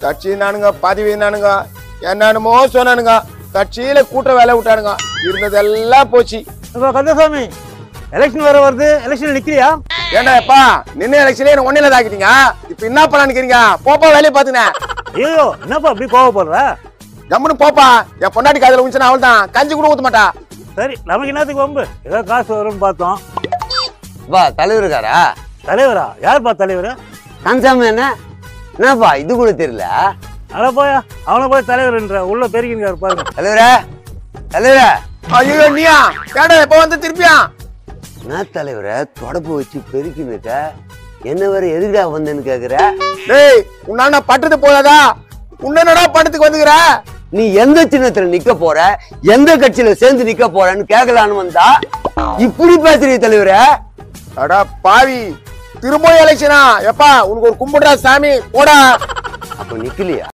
கட்சி நானுங்க பதவி நானுங்க என்னென்னமோ சொன்னானுங்க கட்சியில கூட்ட வேலை விட்டானுங்க இருந்ததெல்லாம் போச்சு இப்போ கந்தசாமி எலெக்ஷன் வர வருது எலெக்ஷன் நிக்கிறியா ஏண்டா எப்பா நின்ன எலெக்ஷன்ல என்ன ஒன்னில தாக்கிட்டீங்க இப்ப என்ன பண்ண நிக்கிறீங்க போப்பா வேலையை பாத்துனேன் ஐயோ என்னப்பா அப்படி கோவப்படுற கம்முன்னு போப்பா என் பொண்டாட்டி காதுல உஞ்சுனா அவள் தான் கஞ்சி கூட ஊத்த மாட்டா சரி நமக்கு என்னத்துக்கு வம்பு ஏதோ காசு வரும்னு பார்த்தோம் வா தலைவர் இருக்காரா தலைவரா யாருப்பா தலைவர் கன்சாமி என்ன என்னப்பா இது கூட தெரியல அட போயா அவனை போய் தலைவர்ன்ற உள்ள பெருகின்னு பாருங்க தலைவரே தலைவரே ஐயோ நீயா ஏடா எப்ப வந்து திருப்பியா என்ன தலைவரே தொடப்பு வச்சு பெருக்கினுக்க என்ன வேற எதுக்குடா வந்தேன்னு கேக்குற டேய் உன்னால பட்டது போதாதா உன்னடா படத்துக்கு வந்துக்கிற நீ எந்த சின்னத்துல நிக்க போற எந்த கட்சியில சேர்ந்து நிக்க போறன்னு கேட்கலான்னு வந்தா இப்படி பேசுறீங்க தலைவரே அடா பாவி திரும்ப எலெக்ஷனா எப்பா உனக்கு ஒரு கும்பிடுறா சாமி போடா அப்ப நிக்கலையா